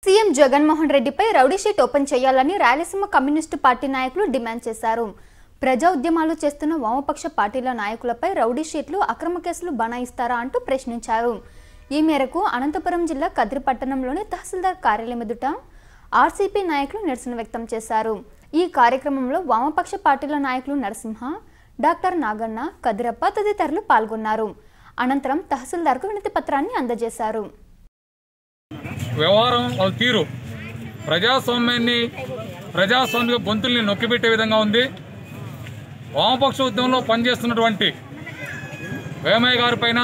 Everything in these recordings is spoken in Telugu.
సీఎం జగన్మోహన్ రెడ్డిపై రౌడీ షీట్ ఓపెన్ చేయాలని రాయలసీమ కమ్యూనిస్టు పార్టీ నాయకులు డిమాండ్ చేశారు ప్రజా ఉద్యమాలు చేస్తున్న వామపక్ష పార్టీల నాయకులపై రౌడీ షీట్లు అక్రమ కేసులు బనాయిస్తారా అంటూ ప్రశ్నించారు ఈ మేరకు అనంతపురం జిల్లా కద్రి పట్టణంలోని తహసీల్దార్ కార్యాలయం ఎదుట ఆర్సీపీ నాయకులు నిరసన వ్యక్తం చేశారు ఈ కార్యక్రమంలో వామపక్ష పార్టీల నాయకులు నరసింహ డాక్టర్ నాగన్న కదిరప్ప తదితరులు పాల్గొన్నారు అనంతరం తహసీల్దార్కు వినతి పత్రాన్ని అందజేశారు వ్యవహారం వాళ్ళ తీరు ప్రజాస్వామ్యాన్ని ప్రజాస్వామిక గొంతుల్ని నొక్కిపెట్టే విధంగా ఉంది వామపక్ష ఉద్యమంలో పనిచేస్తున్నటువంటి వేమయ్య గారి పైన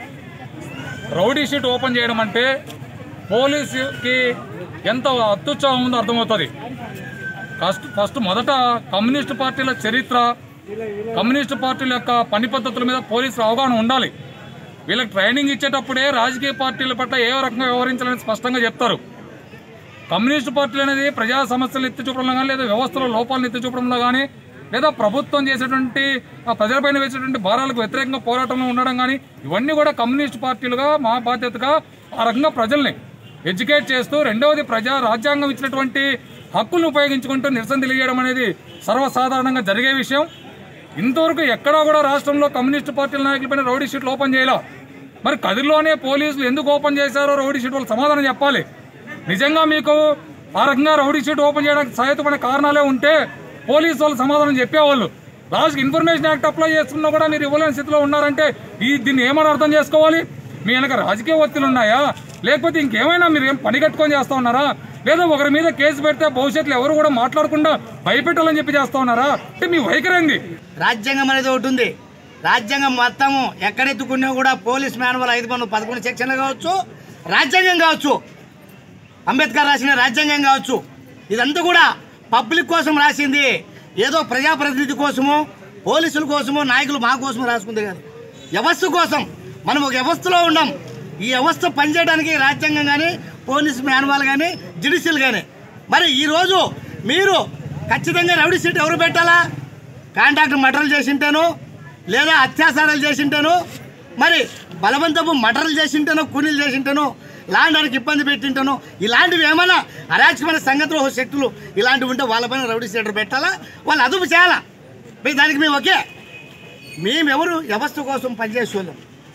రౌడీ షీట్ ఓపెన్ చేయడం అంటే పోలీసుకి ఎంత అత్యుత్సాహం ఉందో అర్థమవుతుంది ఫస్ట్ ఫస్ట్ మొదట కమ్యూనిస్టు పార్టీల చరిత్ర కమ్యూనిస్టు పార్టీల యొక్క పని పద్ధతుల మీద పోలీసులు అవగాహన ఉండాలి వీళ్ళకి ట్రైనింగ్ ఇచ్చేటప్పుడే రాజకీయ పార్టీల పట్ల ఏ రకంగా వ్యవహరించాలని స్పష్టంగా చెప్తారు కమ్యూనిస్టు పార్టీలు అనేది ప్రజా సమస్యలు ఎత్తి చూపడంలో కానీ లేదా వ్యవస్థలో లోపాలను ఎత్తి చూపడంలో కానీ లేదా ప్రభుత్వం చేసేటువంటి ఆ ప్రజలపైన వేసేటువంటి భారాలకు వ్యతిరేకంగా పోరాటంలో ఉండడం కానీ ఇవన్నీ కూడా కమ్యూనిస్టు పార్టీలుగా మా బాధ్యతగా ఆ రకంగా ప్రజల్ని ఎడ్యుకేట్ చేస్తూ రెండవది ప్రజా రాజ్యాంగం ఇచ్చినటువంటి హక్కులను ఉపయోగించుకుంటూ నిరసన తెలియజేయడం అనేది సర్వసాధారణంగా జరిగే విషయం ఇంతవరకు ఎక్కడా కూడా రాష్ట్రంలో కమ్యూనిస్టు పార్టీల నాయకులపైన రౌడీ షీట్లు ఓపెన్ చేయాల మరి కదిరిలోనే పోలీసులు ఎందుకు ఓపెన్ చేశారో రౌడీ షీట్ వాళ్ళు సమాధానం చెప్పాలి నిజంగా మీకు ఆ రకంగా రౌడీ షీట్ ఓపెన్ చేయడానికి సహాయపడిన కారణాలే ఉంటే పోలీసు వాళ్ళు సమాధానం చెప్పేవాళ్ళు లాస్ట్కి ఇన్ఫర్మేషన్ యాక్ట్ అప్లై చేస్తున్నా కూడా మీరు ఇవ్వలేని స్థితిలో ఉన్నారంటే ఈ దీన్ని ఏమని అర్థం చేసుకోవాలి మీ వెనక రాజకీయ ఒత్తిళ్ళు ఉన్నాయా లేకపోతే ఇంకేమైనా మీరు ఏం పని కట్టుకొని చేస్తా ఉన్నారా లేదా ఒకరి మీద కేసు పెడితే భవిష్యత్తులో ఎవరు కూడా మాట్లాడకుండా భయపెట్టాలని చెప్పి చేస్తా ఉన్నారా అంటే మీ వైఖరి ఏంది రాజ్యాంగం అనేది ఒకటి ఉంది రాజ్యాంగం మొత్తము ఎక్కడెత్తుకున్నా కూడా పోలీస్ మాన్యువల్ ఐదు వందల పదకొండు సెక్షన్లు కావచ్చు రాజ్యాంగం కావచ్చు అంబేద్కర్ రాసిన రాజ్యాంగం కావచ్చు ఇదంతా కూడా పబ్లిక్ కోసం రాసింది ఏదో ప్రజాప్రతినిధి కోసము పోలీసుల కోసము నాయకులు మా కోసము రాసుకుంది కాదు వ్యవస్థ కోసం మనం ఒక వ్యవస్థలో ఉన్నాం ఈ వ్యవస్థ పనిచేయడానికి రాజ్యాంగం కానీ పోలీస్ మాన్యువల్ కానీ జ్యుడిషియల్ కానీ మరి ఈరోజు మీరు ఖచ్చితంగా రౌడీ సీట్ ఎవరు పెట్టాలా కాంట్రాక్టర్ మటర్లు చేసింటాను లేదా అత్యాచారాలు చేసింటాను మరి బలవంతపు మటర్లు చేసింటాను కూలీలు చేసింటాను లాండర్కి ఇబ్బంది పెట్టింటాను ఇలాంటివి ఏమైనా అరాచకమైన సంగతులు శక్తులు ఇలాంటివి ఉంటే వాళ్ళపైన రౌడీ సీటర్ పెట్టాలా వాళ్ళు అదుపు చేయాలా మీ దానికి మేము ఓకే మేమెవరు వ్యవస్థ కోసం పనిచేసే వాళ్ళం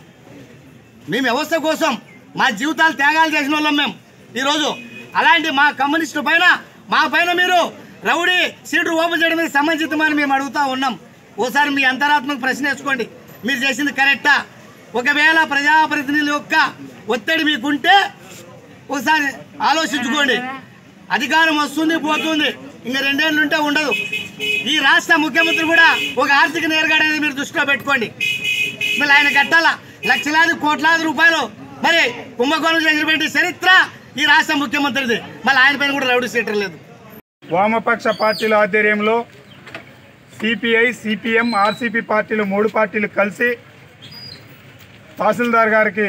మేము వ్యవస్థ కోసం మా జీవితాలు త్యాగాలు చేసిన వాళ్ళం మేము ఈరోజు అలాంటి మా కమ్యూనిస్టు పైన మా పైన మీరు రౌడీ సీటు ఓపెన్ చేయడం మీద సమంజితమని మేము అడుగుతా ఉన్నాం ఓసారి మీ అంతరాత్మకు ప్రశ్న వేసుకోండి మీరు చేసింది కరెక్టా ఒకవేళ ప్రజాప్రతినిధుల యొక్క ఒత్తిడి మీకుంటే ఒకసారి ఆలోచించుకోండి అధికారం వస్తుంది పోతుంది ఇంకా రెండేళ్ళు ఉంటే ఉండదు ఈ రాష్ట్ర ముఖ్యమంత్రి కూడా ఒక ఆర్థిక నేరగాడు అనేది మీరు దృష్టిలో పెట్టుకోండి మళ్ళీ ఆయన కట్టాల లక్షలాది కోట్లాది రూపాయలు మరి కుంభకోణం చేసినటువంటి చరిత్ర ఈ రాష్ట్ర ముఖ్యమంత్రిది మళ్ళీ ఆయన పైన కూడా రౌడీ సీటర్ లేదు వామపక్ష పార్టీల ఆధ్వర్యంలో సిపిఐ సిపిఎం ఆర్సిపి పార్టీలు మూడు పార్టీలు కలిసి తహసీల్దార్ గారికి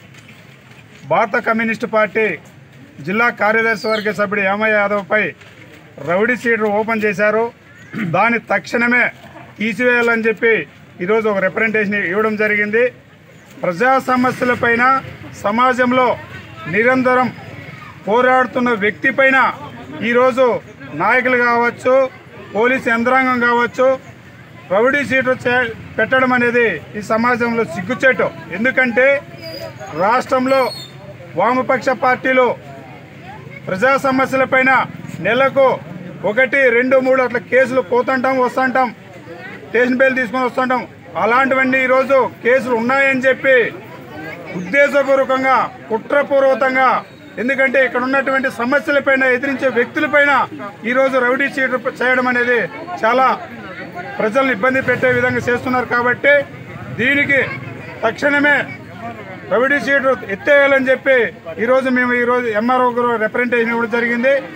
భారత కమ్యూనిస్టు పార్టీ జిల్లా కార్యదర్శి వర్గ సభ్యుడు యామయ్య యాదవ్పై రౌడీ సీటర్ ఓపెన్ చేశారు దాన్ని తక్షణమే తీసివేయాలని చెప్పి ఈరోజు ఒక రిప్రజెంటేషన్ ఇవ్వడం జరిగింది ప్రజా సమస్యలపైన సమాజంలో నిరంతరం పోరాడుతున్న వ్యక్తి పైన ఈరోజు నాయకులు కావచ్చు పోలీస్ యంత్రాంగం కావచ్చు రౌడీ సీటు చే- పెట్టడం అనేది ఈ సమాజంలో సిగ్గుచేటు ఎందుకంటే రాష్ట్రంలో వామపక్ష పార్టీలు ప్రజా సమస్యలపైన నెలకు ఒకటి రెండు మూడు అట్లా కేసులు పోతుంటాం వస్తుంటాం స్టేషన్ బెయిల్ తీసుకొని వస్తుంటాం అలాంటివన్నీ ఈరోజు కేసులు ఉన్నాయని చెప్పి ఉద్దేశపూర్వకంగా కుట్రపూర్వకంగా ఎందుకంటే ఇక్కడ ఉన్నటువంటి సమస్యలపైన ఎదిరించే వ్యక్తులపైన ఈరోజు రౌడీ సీట్ చేయడం అనేది చాలా ప్రజలను ఇబ్బంది పెట్టే విధంగా చేస్తున్నారు కాబట్టి దీనికి తక్షణమే రౌడీ సీటు ఎత్తేయాలని చెప్పి ఈరోజు మేము ఈరోజు ఎంఆర్ఓ రిప్రజెంటేషన్ ఇవ్వడం జరిగింది